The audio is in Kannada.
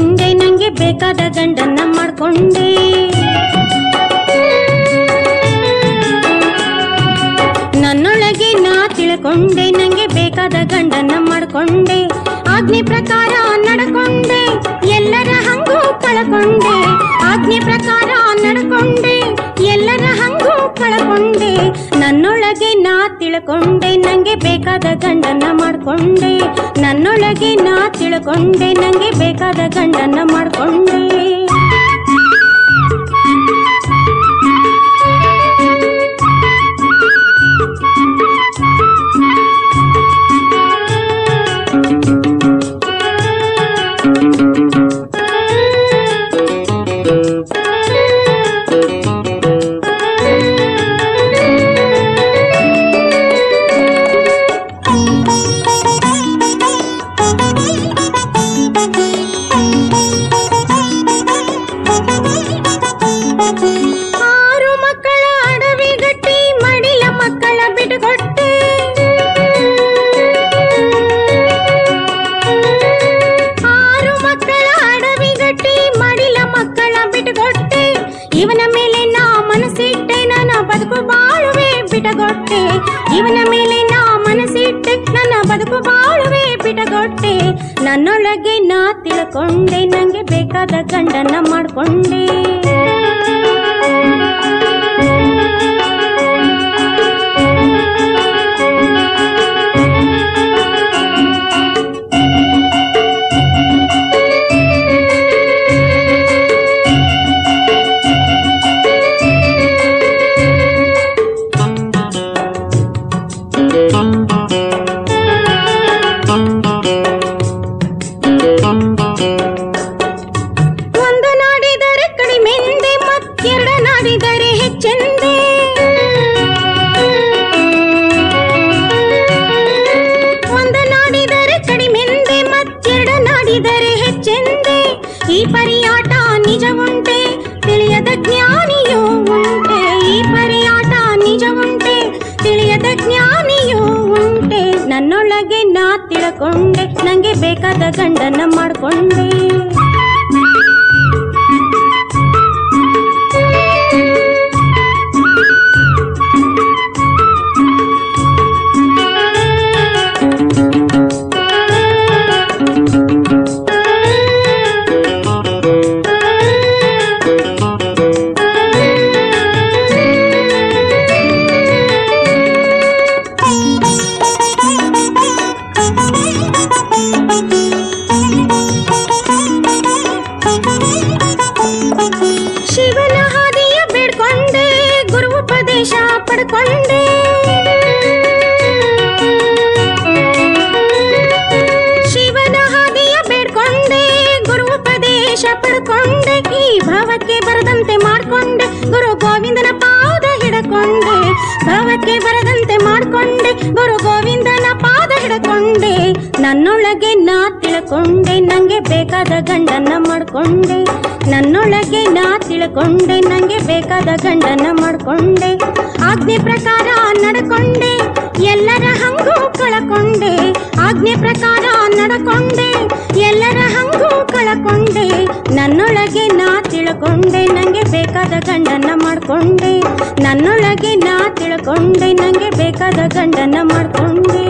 ತಿಳ್ಕೊಂಡೆ ನಂಗೆ ಬೇಕಾದ ಗಂಡನ್ನ ಮಾಡ್ಕೊಂಡೆ ನನ್ನೊಳಗೆ ನಾ ತಿಳ್ಕೊಂಡೆ ನಂಗೆ ಬೇಕಾದ ಗಂಡನ್ನ ಮಾಡ್ಕೊಂಡೆ ಆಜ್ಞೆ ಪ್ರಕಾರ ನಡ್ಕೊಂಡೆ ಎಲ್ಲರ ಹಂಗು ಕಳ್ಕೊಂಡೆ ಆಜ್ಞೆ ಪ್ರಕಾರ ನಡ್ಕೊಂಡೆ ಎಲ್ಲರ ಹಂಗು ಕಳ್ಕೊಂಡೆ ನನ್ನೊಳಗೆ ನಾ ತಿಳ್ಕೊಂಡೆ ನಂಗೆ ಬೇಕಾದ ಗಂಡನ್ನ ಮಾಡ್ಕೊಂಡೆ ನನ್ನೊಳಗೆ ನಾ ತಿಳ್ಕೊಂಡೆ ನಂಗೆ ಬೇಕಾದ ಗಂಡನ್ನ ಮಾಡ್ಕೊಂಡೆ ಆರು ಮಕ್ಕಳ ಅಡವಿ ಗಟ್ಟಿ ಮಡಿಲ ಮಕ್ಕಳ ಬಿಡುಗೊಟ್ಟೆ ಆರು ಮಕ್ಕಳ ಅಡವಿ ಗಟ್ಟಿ ಮಡಿಲ ಮಕ್ಕಳ ಬಿಡುಗೊಟ್ಟೆ ಇವನ ಮೇಲೆ ನಾ ಮನಸ್ಸಿಟ್ಟೆ ನನ್ನ ಬದುಕು ಬಾಳುವೆ ಬಿಟಗೊಟ್ಟೆ ಇವನ ಮೇಲೆ ನಾ ಮನಸ್ಸಿಟ್ಟೆ ನನ್ನ ಬದುಕು ಬಾಳುವೆ ಬಿಟಗೊಟ್ಟೆ ನನ್ನೊಳಗೆ ನಾ ತಿಳ್ಕೊಂಡೆ ನಂಗೆ ಬೇಕಾದ ಗಂಡನ್ನ ಮಾಡ್ಕೊಂಡೆ ಒಂದು ನಾಡಿದರೆ ಕಡಿಮೆಂದೆ ಮತ್ತೆರಡ ನಾಡಿದರೆ ಹೆಚ್ಚೆಂದೆ ಒಂದು ನಾಡಿದರೆ ಕಡಿಮೆಂದೆ ಮತ್ತೆರಡ ನಾಡಿದರೆ ಹೆಚ್ಚೆಂದೆ ಈ ಪರಿಯಾಟ ನಿಜ ಉಂಟೆ ತಿಳಿಯದ ಜ್ಞಾನಿಯೂ ಉಂಟೆ ಈ ಪರಿಯಾಟ ನಿಜ ಉಂಟೆ ತಿಳಿಯದ ಜ್ಞಾನಿಯೂ ಉಂಟೆ ನನ್ನೊಳಗೆ ನಾ ತಿಳ್ಕೊಂಡೆ ನಂಗೆ ಬೇಕಾದ ಗಂಡನ್ನ ಮಾಡ್ಕೊಂಡೆ ಶಿವನ ಹಾದಿಯ ಬೇಡ್ಕೊಂಡೆ ಗುರು ಉಪದೇಶ ಪಡ್ಕೊಂಡೆ ಶಿವನ ಹಾದಿಯ ಬೇಡ್ಕೊಂಡೆ ಗುರು ಉಪದೇಶ ಪಡ್ಕೊಂಡೆ ಈ ಭಾವಕ್ಕೆ ಬರದಂತೆ ಮಾಡ್ಕೊಂಡೆ ಗುರು ಗೋವಿಂದನ ಪಾದ ಹಿಡಕೊಂಡೆ ಭಾವಕ್ಕೆ ಬರದಂತೆ ಮಾಡ್ಕೊಂಡೆ ಗುರು ಗೋವಿಂದನ ಪಾದ ಹಿಡಕೊಂಡೆ ನನ್ನೊಳಗೆ ನಾ ತಿಳ್ಕೊಂಡೆ ನಂಗೆ ಬೇಕಾದ ಗಂಡನ್ನ ಮಾಡ್ಕೊಂಡೆ ನನ್ನೊಳಗೆ ನಾ ತಿಳ್ಕೊಂಡೆ ನಂಗೆ ಬೇಕಾದ ಗಂಡನ್ನ ಮಾಡ್ಕೊಂಡೆ ಆಜ್ಞೆ ಪ್ರಕಾರ ನಡ್ಕೊಂಡೆ ಎಲ್ಲರ ಹಂಗು ಕಳಕೊಂಡೆ ಆಜ್ಞೆ ಪ್ರಕಾರ ನಡ್ಕೊಂಡೆ ಎಲ್ಲರ ಹಂಗು ಕಳಕೊಂಡೆ ನನ್ನೊಳಗೆ ನಾ ತಿಳ್ಕೊಂಡೆ ನಂಗೆ ಬೇಕಾದ ಗಂಡನ್ನ ಮಾಡ್ಕೊಂಡೆ ನನ್ನೊಳಗೆ ನಾ ತಿಳ್ಕೊಂಡೆ ನಂಗೆ ಬೇಕಾದ ಗಂಡನ್ನ ಮಾಡ್ಕೊಂಡೆ